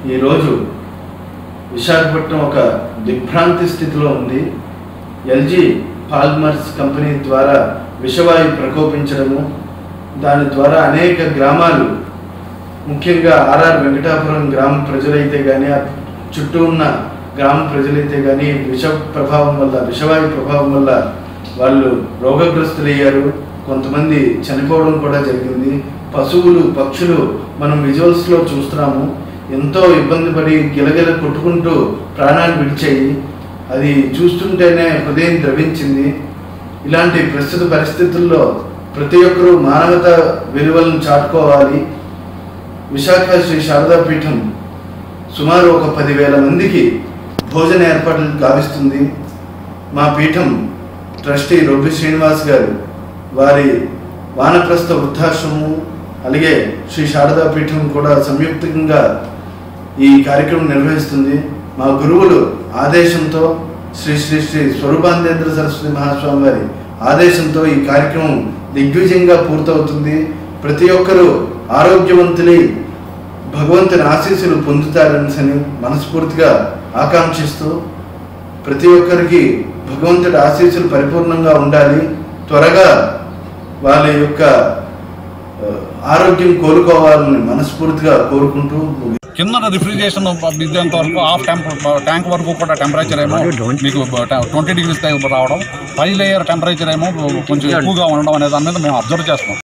ఈరోజు విశాఖపట్నం ఒక దిగ్భ్రాంతి స్థితిలో ఉంది ఎల్జీ పాల్మర్స్ కంపెనీ ద్వారా విషవాయు ప్రకోపించడము దాని ద్వారా అనేక గ్రామాలు ముఖ్యంగా ఆర్ఆర్ వెంకటాపురం గ్రామ ప్రజలైతే కానీ ఆ చుట్టూ ఉన్న గ్రామ ప్రజలైతే కానీ విష ప్రభావం వల్ల విషవాయు ప్రభావం వల్ల వాళ్ళు రోగగ్రస్తులయ్యారు కొంతమంది చనిపోవడం కూడా జరిగింది పశువులు పక్షులు మనం విజువల్స్లో చూస్తున్నాము ఎంతో ఇబ్బంది పడి గిలగిల కొట్టుకుంటూ ప్రాణాలు విడిచాయి అది చూస్తుంటేనే హృదయం ద్రవించింది ఇలాంటి ప్రస్తుత పరిస్థితుల్లో ప్రతి ఒక్కరూ మానవత విలువలను చాటుకోవాలి విశాఖ శ్రీ శారదా పీఠం సుమారు ఒక పదివేల మందికి భోజన ఏర్పాట్లు గావిస్తుంది మా పీఠం ట్రస్టీ రొబ్బి శ్రీనివాస్ గారు వారి వానప్రస్థ వృద్ధాశ్రమము అలాగే శ్రీ శారదా పీఠం కూడా సంయుక్తంగా ఈ కార్యక్రమం నిర్వహిస్తుంది మా గురువులు ఆదేశంతో శ్రీ శ్రీ శ్రీ స్వరూపాందేంద్ర సరస్వతి మహాస్వామి వారి ఆదేశంతో ఈ కార్యక్రమం దిగ్విజయంగా పూర్తవుతుంది ప్రతి ఒక్కరూ ఆరోగ్యవంతులై భగవంతుని ఆశీస్సులు పొందుతారని మనస్ఫూర్తిగా ఆకాంక్షిస్తూ ప్రతి ఒక్కరికి భగవంతుడి ఆశీస్సులు పరిపూర్ణంగా ఉండాలి త్వరగా వాళ్ళ యొక్క ఆ, ఆరోగ్యం కోలుకోవాలని మనస్ఫూర్తిగా కోరుకుంటూ ముగి- కింద రిఫ్రిజిరేషన్ ఇద్దేంత వరకు హాఫ్ టెంప్ ట్యాంక్ వరకు కూడా టెంపరేచర్ ఏమో మీకు ట్వంటీ డిగ్రీస్ రావడం పై లేయర్ టెంపరేచర్ ఏమో కొంచెం ఎక్కువగా ఉండడం అనే దాని మీద మేము అబ్జర్వ్ చేస్తాం